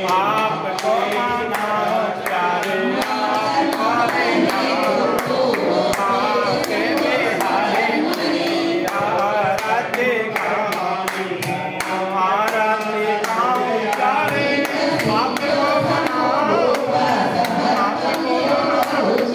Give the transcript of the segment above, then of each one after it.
आपको माना प्यारे आपके बिहारी आरती गामी आरती गाऊं प्यारे आपको मनाओ आपको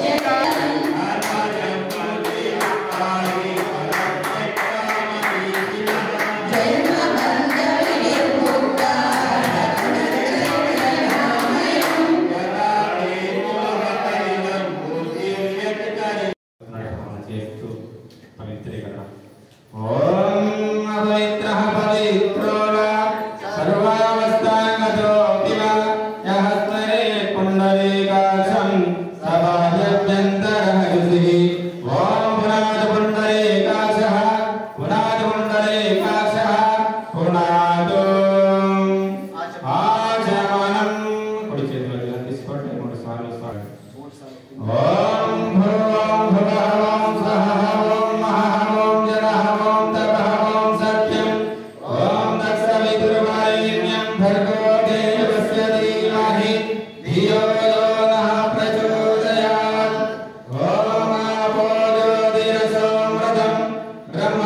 చేస్తూ పవిత్రీకరణ ఓం అపవిత్రః పవిత్రో వా సర్వావస్థాంగతో దివ యః స్మరే పుండరీకాక్షం సబాహ్యభ్యంతరః యుధిః ఓం పునాద పుండరీకాక్షః పునాద పుండరీకాక్షః పునాదో ఆచమనం కుడి చేతిలో ఇలా తీసుకోండి మూడు సార్లు స్వాగతం ఓం భూం భువః స్వః ఓం మహః ఓం జనః ఓం తపః ఓం సత్యం ఓం తత్సవితుర్వరేణ్యం భర్గో దేవస్య ధీమహి ధియో యో నః ప్రచోదయాత్ ఓం ఆపో జ్యోతిరసోమృతం బ్రహ్మ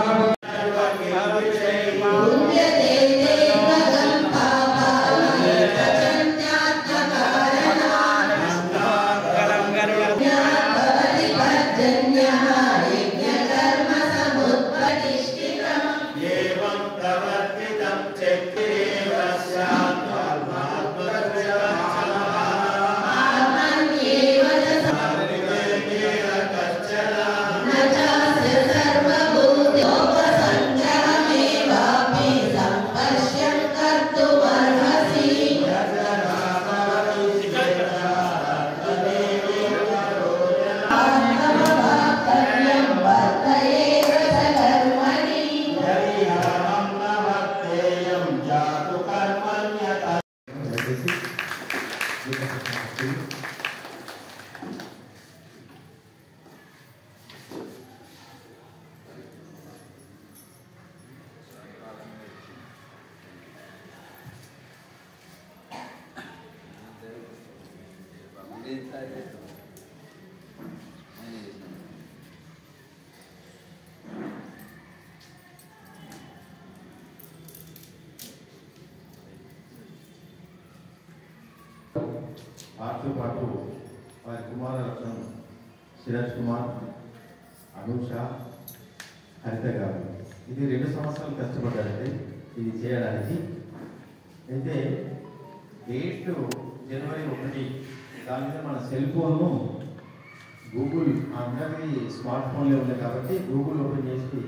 వారితో పాటు వారి కుమారరత్నం సిరాజ్ కుమార్ అనూష హరిత గారు ఇది రెండు సంవత్సరాలు కష్టపడ్డారండి ఇది చేయడానికి అయితే డేట్ జనవరి ఒకటి దాని మీద మన సెల్ ఫోన్ను గూగుల్ అందరికీ స్మార్ట్ ఫోన్లే ఉన్నాయి కాబట్టి గూగుల్ ఓపెన్ చేసి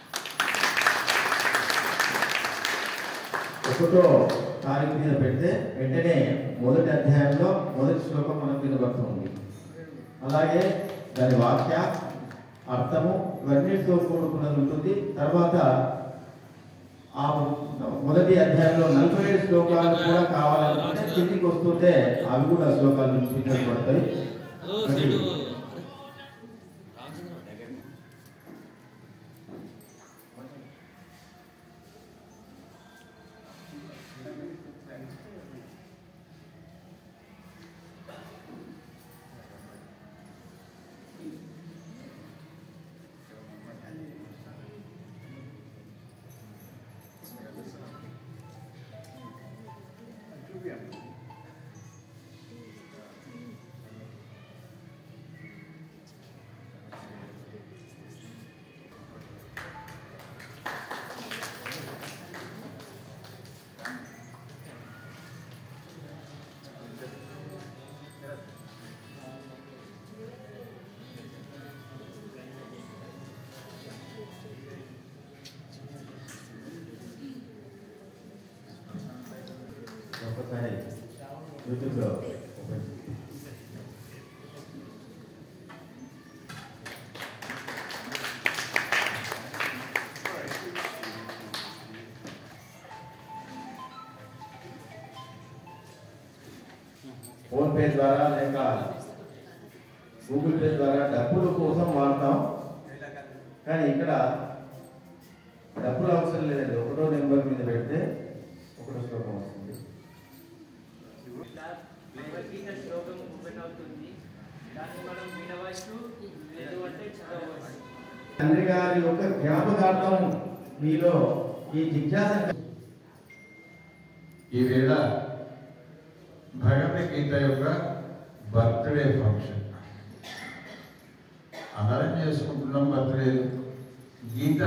ఒకటో తారీఖు మీద పెడితే వెంటనే మొదటి అధ్యాయంలో మొదటి శ్లోకం మనకు వినబడుతుంది అలాగే దాని వాక్య అర్థము ఇవన్నిటితో కూడుకున్నది ఉంటుంది తర్వాత ఆ మొదటి అధ్యాయంలో నలభై ఏడు శ్లోకాలు కూడా కావాలనుకుంటే కిందికి వస్తుంటే అవి కూడా శ్లోకాలు చూపించబడతాయి మరి ఒకసారి యూట్యూబ్లో ఓపెన్ చేయండి. ఫోన్ పే ద్వారా లేక గూగుల్ పే ద్వారా డబ్బుల కోసం వాడతాం కానీ ఇక్కడ డబ్బులు అవసరం లేదండి ఒకటో నెంబర్ మీద పెడితే ఒకటో శ్లోకం వస్తుంది సార్ భగవద్గీత శ్లోకం ఓపెన్ అవుతుంది దాన్ని మనం వినవచ్చు లేదు అంటే చదవచ్చు తండ్రి గారి యొక్క జ్ఞాపకార్థం మీలో ఈ జిజ్ఞాస ఈవేళ భగవద్గీత యొక్క బర్త్డే ఫంక్షన్ అందరం చేసుకుంటున్నాం బర్త్డే గీత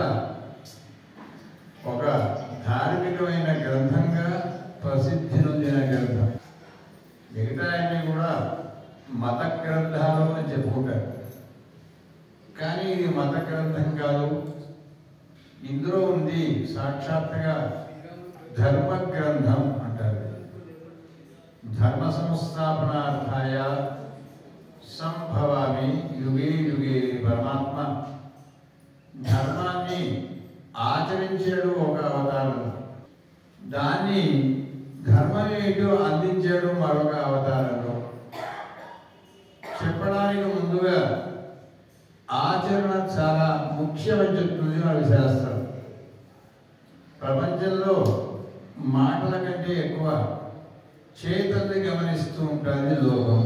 ఒక ధార్మికమైన గ్రంథంగా ప్రసిద్ధి నొందిన గ్రంథం మిగతా అన్ని కూడా మత గ్రంథాలు అని చెప్పుకుంటారు కానీ ఇది మత గ్రంథం కాదు ఇందులో ఉంది సాక్షాత్తుగా ధర్మ గ్రంథం అంటారు ధర్మ సంస్థాపనార్థాయ సంభవామి యుగే యుగే పరమాత్మ ధర్మాన్ని ఆచరించాడు ఒక అవతారం దాన్ని ధర్మం ఏంటో అందించాడు మరొక అవతారంలో చెప్పడానికి ముందుగా ఆచరణ చాలా ముఖ్యమని చెప్తుంది వాళ్ళ శాస్త్రం ప్రపంచంలో మాటల కంటే ఎక్కువ చేతల్ని గమనిస్తూ ఉంటుంది లోకం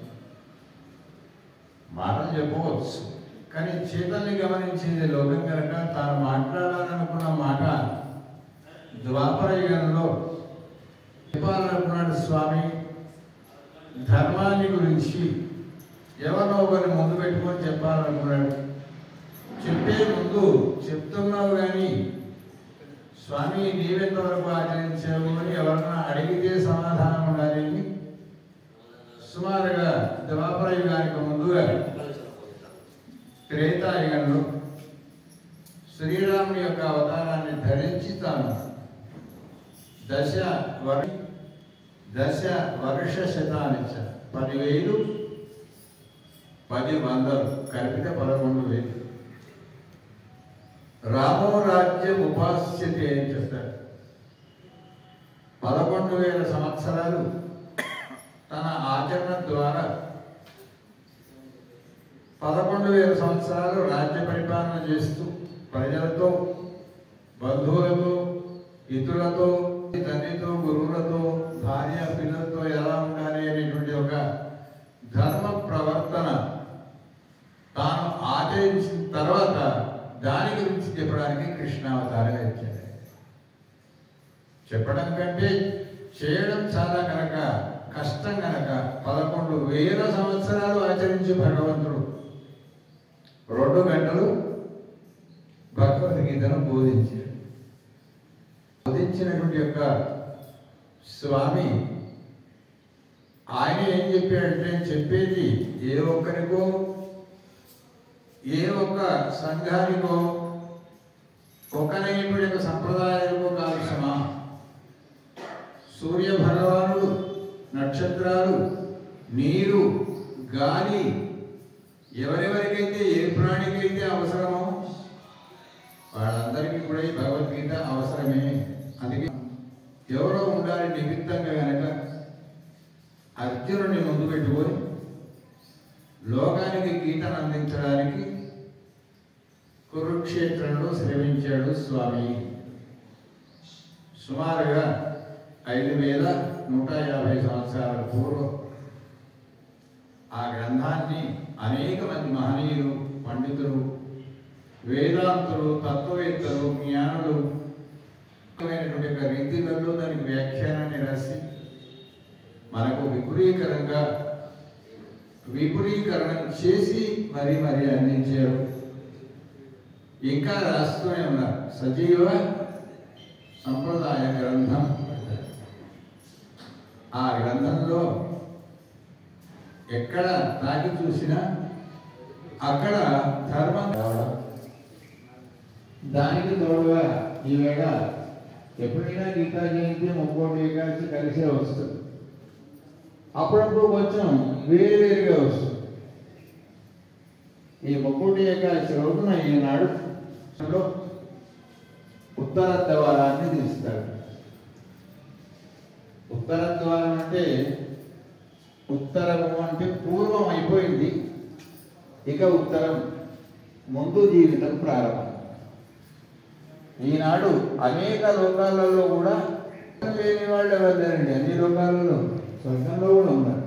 మాటలు చెప్పవచ్చు కానీ చేతల్ని గమనించేది లోకం కనుక తాను మాట్లాడాలనుకున్న మాట ద్వాపర యుగంలో చెప్పాలనుకున్నాడు స్వామి ధర్మాన్ని గురించి ఎవరినో ఒకరిని ముందు పెట్టుకొని చెప్పాలనుకున్నాడు చెప్పే ముందు చెప్తున్నావు కానీ స్వామి నీవెంతవరకు ఆచరించావు అని ఎవరన్నా అడిగితే సమాధానం ఉండాలని సుమారుగా ద్వాపర యుగానికి ముందుగా త్రేతాయుగంలో శ్రీరాముని యొక్క అవతారాన్ని ధరించి తాను దశ వర్ దశ వర్ష శతానిచ్చ పదివేలు పది వందలు కలిపితే పదకొండు వేలు రామో రాజ్యం ఉపాస్యతే అని చెప్తారు పదకొండు వేల సంవత్సరాలు తన ఆచరణ ద్వారా పదకొండు వేల సంవత్సరాలు రాజ్య పరిపాలన చేస్తూ ప్రజలతో బంధువులతో ఇతరులతో తండ్రితో గురువులతో భార్య పిల్లలతో ఎలా ఉండాలి అనేటువంటి ఒక ధర్మ ప్రవర్తన తాను ఆచరించిన తర్వాత దాని గురించి చెప్పడానికి కృష్ణావతారం ఇచ్చాడు చెప్పడం కంటే చేయడం చాలా కనుక కష్టం కనుక పదకొండు వేల సంవత్సరాలు ఆచరించి భగవంతుడు రెండు గంటలు భగవద్గీతను బోధించాడు బోధించినటువంటి యొక్క స్వామి ఆయన ఏం చెప్పాడంటే చెప్పేది ఏ ఒక్కరికో ఏ ఒక్క సంఘానికో ఒకనైనటువంటి యొక్క సంప్రదాయానికో కాదు సమా సూర్య భగవానుడు నక్షత్రాలు నీరు గాలి ఎవరెవరికైతే ఏ ప్రాణికైతే అవసరమో వాళ్ళందరికీ కూడా ఈ భగవద్గీత అవసరమే అందుకే ఎవరో ఉండాలి నిమిత్తంగా గనక అర్జునుడిని ముందు పెట్టుకొని లోకానికి గీతను అందించడానికి కురుక్షేత్రంలో శ్రమించాడు స్వామి సుమారుగా ఐదు వేల నూట యాభై సంవత్సరాల పూర్వం ఆ గ్రంథాన్ని అనేక మంది మహనీయులు పండితులు వేదాంతులు తత్వవేత్తలు జ్ఞానులు రకమైనటువంటి ఒక రీతిలలో దానికి వ్యాఖ్యానాన్ని రాసి మనకు విపులీకరంగా విపులీకరణం చేసి మరీ మరీ అందించారు ఇంకా రాస్తూనే ఉన్నారు సజీవ సంప్రదాయ గ్రంథం ఆ గ్రంథంలో ఎక్కడ తాకి చూసినా అక్కడ ధర్మం రావడం దానికి తోడుగా ఈవేళ ఎప్పుడైనా గీతా జయంతి ముక్కోటి ఏకాదశి కలిసే వస్తుంది అప్పుడప్పుడు కొంచెం వేరువేరుగా వస్తుంది ఈ ముక్కోటి ఏకాదశి రోజున ఈనాడు ఉత్తర ద్వారాన్ని తీస్తాడు ఉత్తర ద్వారం అంటే ఉత్తరము అంటే పూర్వం అయిపోయింది ఇక ఉత్తరం ముందు జీవితం ప్రారంభం ఈనాడు అనేక లోకాలలో కూడా లేని వాళ్ళు ఎవరు లేరండి అన్ని లోకాలలో స్వర్గంలో కూడా ఉన్నారు